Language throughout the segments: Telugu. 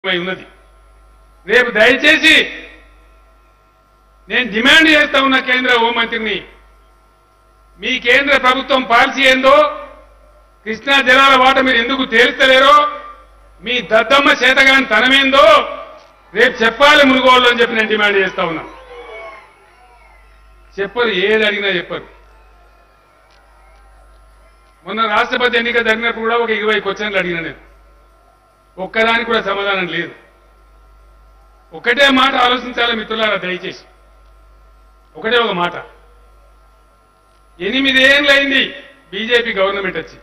అయి ఉన్నది రేపు దయచేసి నేను డిమాండ్ చేస్తా ఉన్న కేంద్ర హోంమంత్రిని మీ కేంద్ర ప్రభుత్వం పాలసీ ఏందో కృష్ణా జలాల వాట మీరు ఎందుకు తేల్చలేరో మీ దద్దమ్మ చేతగాని తనమేందో రేపు చెప్పాలి మునుగోళ్ళు అని చెప్పి నేను డిమాండ్ చేస్తా ఉన్నా చెప్పరు ఏది అడిగినా చెప్పరు మొన్న రాష్ట్రపతి ఎన్నిక జరిగినప్పుడు కూడా ఒక ఇరవై క్వశ్చన్లు అడిగిన నేను ఒక్కదానికి కూడా సమాధానం లేదు ఒకటే మాట ఆలోచించాలి మిత్రులారా దయచేసి ఒకటే ఒక మాట ఎనిమిదేళ్ళైంది బీజేపీ గవర్నమెంట్ వచ్చి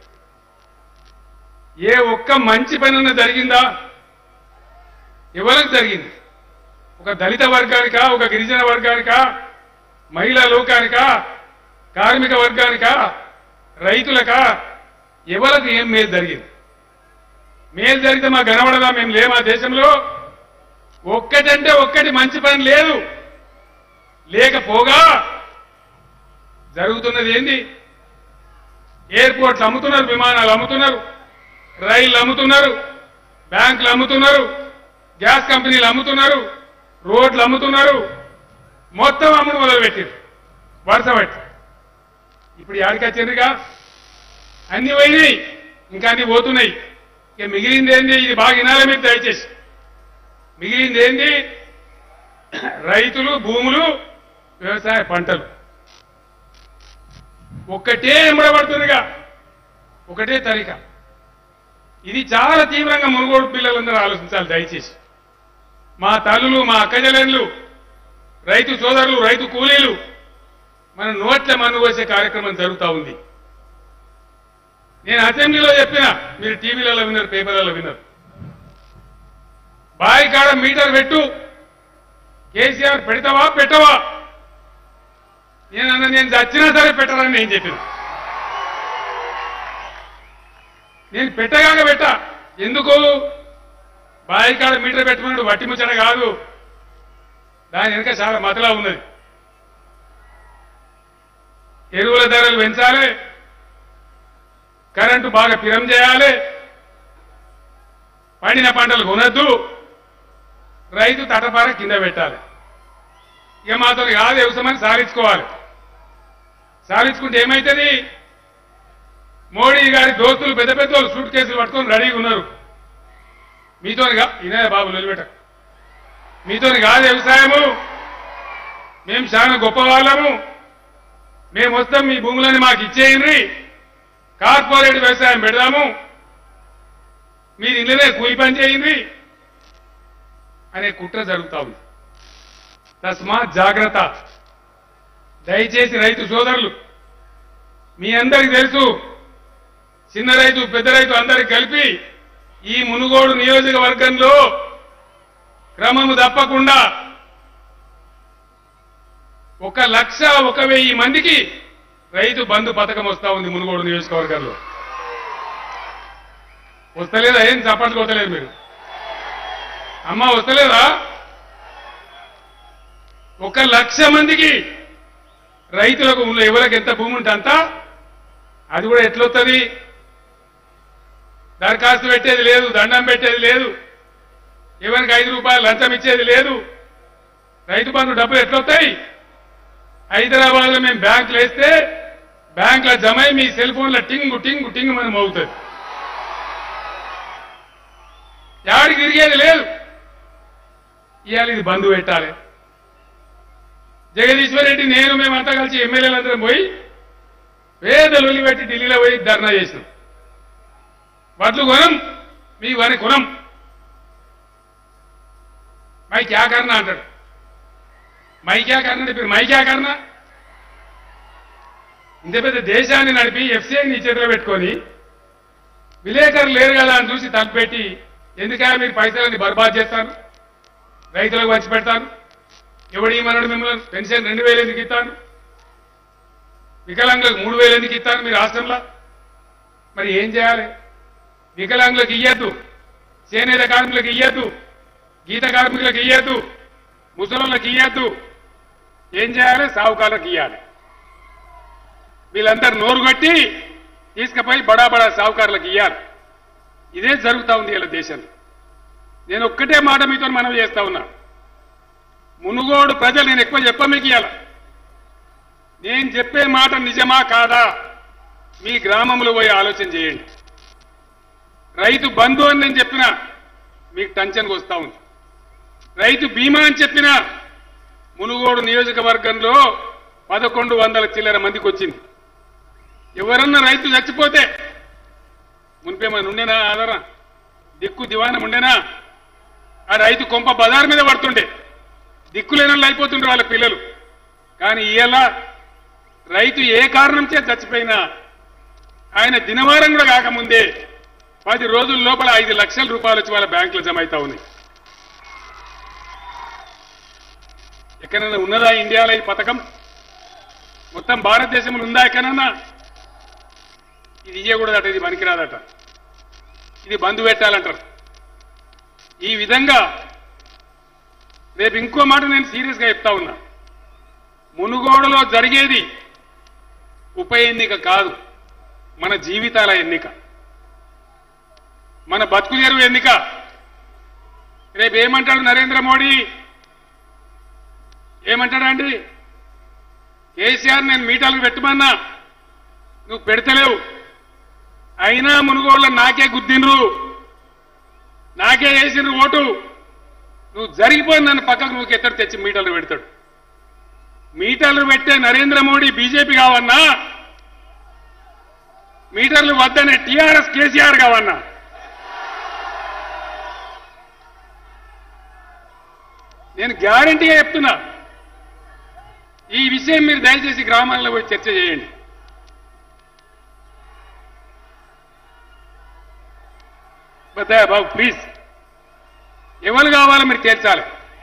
ఏ ఒక్క మంచి పని జరిగిందా ఎవరికి జరిగింది ఒక దళిత వర్గానికా ఒక గిరిజన వర్గానికా మహిళా లోకానికా కార్మిక వర్గానికా రైతులకా ఎవరికి ఏం మేలు జరిగింది మేలు జరిగితే మా కనబడదా మేము లేమా దేశంలో ఒక్కటంటే ఒక్కటి మంచి పని లేదు లేకపోగా జరుగుతున్నది ఏంది ఎయిర్పోర్ట్లు అమ్ముతున్నారు విమానాలు అమ్ముతున్నారు రైళ్లు అమ్ముతున్నారు బ్యాంకులు అమ్ముతున్నారు గ్యాస్ కంపెనీలు అమ్ముతున్నారు రోడ్లు అమ్ముతున్నారు మొత్తం అమ్ముడు మొదలుపెట్టారు వరుస పెట్టి ఇప్పుడు యాడికి వచ్చిందిగా అన్ని పోయినాయి ఇంకా అన్ని పోతున్నాయి ఇక మిగిలింది ఏంది ఇది బాగా వినాలి మీరు దయచేసి మిగిలింది ఏంది రైతులు భూములు వ్యవసాయ పంటలు ఒక్కటే ఎంబడబడుతుందిగా ఒకటే తరిక ఇది చాలా తీవ్రంగా మునుగోడు పిల్లలందరూ ఆలోచించాలి దయచేసి మా తల్లులు మా అక్కజలన్లు రైతు సోదరులు రైతు కూలీలు మన నోట్ల మన్ను పోసే కార్యక్రమం జరుగుతూ ఉంది నేను అసెంబ్లీలో చెప్పిన మీరు టీవీలలో విన్నారు పేపర్లలో విన్నారు బావి కాడ మీటర్ పెట్టు కేసీఆర్ పెడతావా పెట్టవా నేను అన్న నేను చచ్చినా సరే పెట్టరని నేను చెప్పిన నేను పెట్టగాక పెట్టా ఎందుకు బావి కాడ మీటర్ పెట్టమన్నాడు వట్టి ముచ్చట కాదు దాని వెనుక చాలా మతలా ఉన్నది ఎరువుల ధరలు పెంచాలి కరెంటు బాగా పిరం చేయాలి పండిన పంటలు కొనద్దు రైతు తటపార కింద పెట్టాలి ఇక మాతో కాదు వ్యవసాయాన్ని సాధించుకోవాలి సాధించుకుంటే ఏమైతుంది మోడీ గారి దోస్తులు పెద్ద పెద్ద వాళ్ళు సూట్ కేసులు పట్టుకొని రెడీగా ఉన్నారు మీతో ఇదే బాబు నిలబెట్ట మీతో కాదు వ్యవసాయము మేము చాలా గొప్ప వాళ్ళము మేము వస్తాం మీ భూములని మాకు ఇచ్చేయండి కార్పొరేట్ వ్యవసాయం పెడదాము మీరు ఇళ్ళనే కూలి పని చేయండి అనే కుట్ర జరుగుతా ఉంది తస్మాత్ జాగ్రత్త దయచేసి రైతు సోదరులు మీ అందరికి తెలుసు చిన్న రైతు పెద్ద రైతు అందరికి కలిపి ఈ మునుగోడు నియోజకవర్గంలో క్రమము తప్పకుండా ఒక లక్ష ఒక వెయ్యి మందికి రైతు బంధు పథకం వస్తా ఉంది మునుగోడు నియోజకవర్గంలో వస్తలేదా ఏం చప్పట్లు కొట్టలేదు మీరు అమ్మ వస్తలేదా ఒక లక్ష మందికి రైతులకు ఉన్న ఎవరికి ఎంత భూమి ఉంటే అంత అది కూడా ఎట్లొస్తుంది దరఖాస్తు పెట్టేది లేదు దండం పెట్టేది లేదు ఎవరికి ఐదు రూపాయలు లంచం ఇచ్చేది లేదు రైతు బంధు డబ్బులు ఎట్లొస్తాయి హైదరాబాద్ లో మేము బ్యాంకులు వేస్తే బ్యాంకులో జమ అయి మీ సెల్ ఫోన్లో టింగు టింగు టింగు మనం మోగుతుంది ఎవరికి తిరిగేది లేదు ఇవాళ ఇది బంధు పెట్టాలి జగదీశ్వర్ రెడ్డి నేను మేమంతా కలిసి ఎమ్మెల్యేలందరం పోయి పేద లొల్లి పెట్టి ఢిల్లీలో పోయి ధర్నా చేసినాం వడ్లు కొనం మీ వని కొనం మై క్యా కర్నా అంటాడు మై క్యా కర్నా అంటే మీరు మై క్యా కర్నా ఇంత పెద్ద దేశాన్ని నడిపి ఎఫ్సీఐ నీ చేతిలో పెట్టుకొని విలేకరులు లేరు కదా అని చూసి తలపెట్టి ఎందుకైనా మీరు పైసలని బర్బాద్ చేస్తాను రైతులకు వచ్చి పెడతాను ఎవడి మనడు మిమ్మల్ని పెన్షన్ రెండు వేలు ఎందుకు ఇస్తాను వికలాంగులకు మూడు వేలు ఎందుకు ఇస్తాను మీ రాష్ట్రంలో మరి ఏం చేయాలి వికలాంగులకు ఇయ్యద్దు చేనేత కార్మికులకు ఇయ్యద్దు గీత కార్మికులకు ఇయ్యద్దు ముసలోళ్ళకి ఇయ్యద్దు ఏం చేయాలి సావుకారులకు ఇయ్యాలి వీళ్ళందరూ నోరు కట్టి తీసుకుపోయి బడా బడా సావుకారులకు ఇయ్యాలి ఇదే జరుగుతా ఉంది ఇలా దేశంలో నేను ఒక్కటే మాట మీతో మనవి చేస్తా ఉన్నా మునుగోడు ప్రజలు నేను ఎక్కువ చెప్ప మీకు ఇయ్యాల నేను చెప్పే మాట నిజమా కాదా మీ గ్రామంలో పోయి ఆలోచన చేయండి రైతు బంధు అని నేను చెప్పిన మీకు టెన్షన్కి వస్తా ఉంది రైతు బీమా అని చెప్పిన మునుగోడు నియోజకవర్గంలో పదకొండు వందల చిల్లర మందికి వచ్చింది ఎవరన్నా రైతు చచ్చిపోతే మునిపేమైనా ఉండేనా ఆధారం దిక్కు దివానం ఉండేనా ఆ రైతు కొంప బజార్ మీద పడుతుండే దిక్కులేనట్లు అయిపోతుండ్రు వాళ్ళ పిల్లలు కానీ ఇవాళ రైతు ఏ కారణం చే చచ్చిపోయినా ఆయన దినవారం కూడా కాకముందే పది రోజుల లోపల ఐదు లక్షల రూపాయలు వచ్చి వాళ్ళ బ్యాంకులో జమ అవుతా ఉన్నాయి ఎక్కడైనా ఉన్నదా ఇండియాలో ఈ పథకం మొత్తం భారతదేశంలో ఉందా ఎక్కడన్నా ఇది ఇయ్యకూడదట ఇది పనికిరాదట ఇది బంధు పెట్టాలంటారు ఈ విధంగా రేపు ఇంకో మాట నేను సీరియస్గా చెప్తా ఉన్నా మునుగోడులో జరిగేది ఉప ఎన్నిక కాదు మన జీవితాల ఎన్నిక మన బతుకు తెరువు ఎన్నిక రేపు ఏమంటాడు నరేంద్ర మోడీ ఏమంటాడండి కేసీఆర్ నేను మీటర్లు పెట్టమన్నా నువ్వు పెడతలేవు అయినా మునుగోళ్ళ నాకే గుద్దిండ్రు నాకే వేసిండ్రు ఓటు నువ్వు జరిగిపోయి నన్ను పక్కకు నువ్వు ఎత్తడు తెచ్చి మీటర్లు పెడతాడు మీటర్లు పెట్టే నరేంద్ర మోడీ బీజేపీ కావన్నా మీటర్లు వద్దనే టీఆర్ఎస్ కేసీఆర్ కావన్నా నేను గ్యారంటీగా చెప్తున్నా ఈ విషయం మీరు దయచేసి గ్రామాల్లో పోయి చర్చ చేయండి బద్దయ్య బాబు ప్లీజ్ ఎవరు కావాలో మీరు తేల్చాలి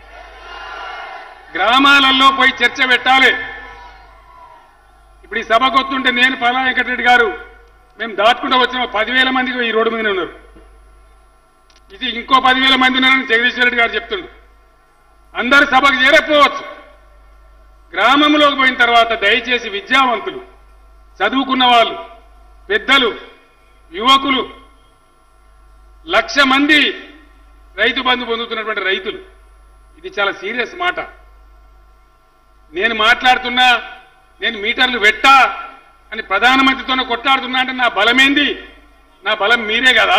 గ్రామాలలో పోయి చర్చ పెట్టాలి ఇప్పుడు ఈ సభకు వస్తుంటే నేను పలా వెంకటరెడ్డి గారు మేము దాటుకుంటూ వచ్చిన పదివేల మందికి ఈ రోడ్డు మీదనే ఉన్నారు ఇది ఇంకో పదివేల మంది ఉన్నారని జగదీశ్వర రెడ్డి గారు చెప్తుండ్రు అందరు సభకు చేరకపోవచ్చు గ్రామంలోకి పోయిన తర్వాత దయచేసి విద్యావంతులు చదువుకున్న వాళ్ళు పెద్దలు యువకులు లక్ష మంది రైతు బంధు పొందుతున్నటువంటి రైతులు ఇది చాలా సీరియస్ మాట నేను మాట్లాడుతున్నా నేను మీటర్లు పెట్టా అని ప్రధానమంత్రితోనే కొట్లాడుతున్నా అంటే నా బలమేంది నా బలం మీరే కదా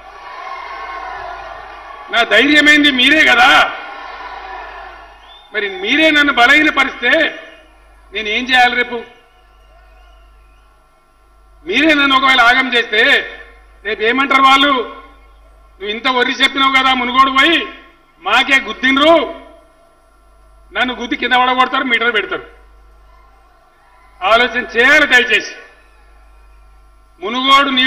నా ధైర్యమేంది మీరే కదా మరి మీరే నన్ను బలహీనపరిస్తే నేను ఏం చేయాలి రేపు మీరే నన్ను ఒకవేళ ఆగం చేస్తే రేపు ఏమంటారు వాళ్ళు నువ్వు ఇంత వరి చెప్పినావు కదా మునుగోడు పోయి మాకే గుద్దినరు నన్ను గుద్ది కింద పడగొడతారు మీటర్ పెడతారు ఆలోచన చేయాలి దయచేసి మునుగోడు నీ